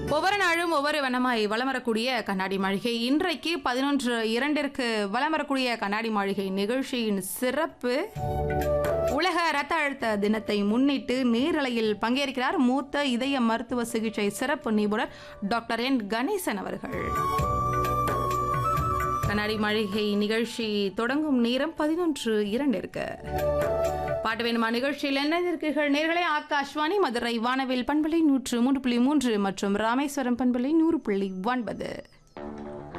ஒவ்வொரு நாளும் ஒவ்வொரு வண்ணமாய் வலம் வரக்கூடிய கண்ணாடி மாளிகை இன்றைக்கு பதினொன்று இரண்டிற்கு வலம் வரக்கூடிய கண்ணாடி மாளிகை நிகழ்ச்சியின் சிறப்பு உலக இரத்த அழுத்த தினத்தை முன்னிட்டு நேரலையில் பங்கேற்கிறார் மூத்த இதய மருத்துவ சிகிச்சை சிறப்பு நிபுணர் டாக்டர் என் கணேசன் அவர்கள் கண்ணாடி மாளிகை நிகழ்ச்சி தொடங்கும் நேரம் பதினொன்று இரண்டிற்கு பாட்டு வேணுமா நிகழ்ச்சியில் என்ன இருக்கீர்கள் நேர்களே ஆகாஷ்வாணி மதுரை வானவில் பண்பலை நூற்று மூன்று புள்ளி மூன்று மற்றும் ராமேஸ்வரம் பண்பலை நூறு புள்ளி ஒன்பது